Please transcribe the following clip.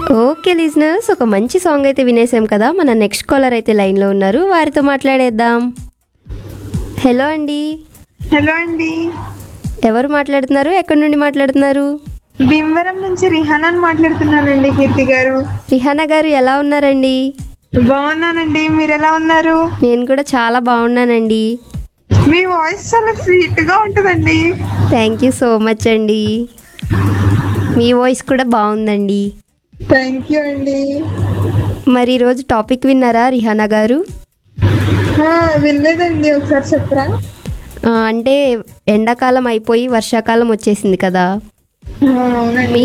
okay listeners ఒక మంచి song అయితే వినేసాం కదా మన నెక్స్ట్ కాలర్ అయితే లైన్లో ఉన్నారు వారితో మాట్లాడేద్దాం హలో అండి హలో అండి ఎవరు మాట్లాడుతున్నారు ఎక్కడి నుండి మాట్లాడుతున్నారు భీమవరం నుంచి రిహానాన్ మాట్లాడుతున్నానండి కీర్తి గారు రిహానా గారు ఎలా ఉన్నారండి బాగున్నానండి మీరు ఎలా ఉన్నారు నేను కూడా చాలా బాగున్నానండి మీ వాయిస్ చాలా స్వీట్ గా ఉంటుందండి థ్యాంక్ యూ సో మచ్ అండి మీ వాయిస్ కూడా బాగుందండి థ్యాంక్ యూ అండి మరి ఈరోజు టాపిక్ విన్నారా రిహానా గారు ఆ, వినలేదండి ఒకసారి చెప్పరా ఆ, అంటే ఎండాకాలం అయిపోయి వర్షాకాలం వచ్చేసింది కదా ఆ, అవునండి మీ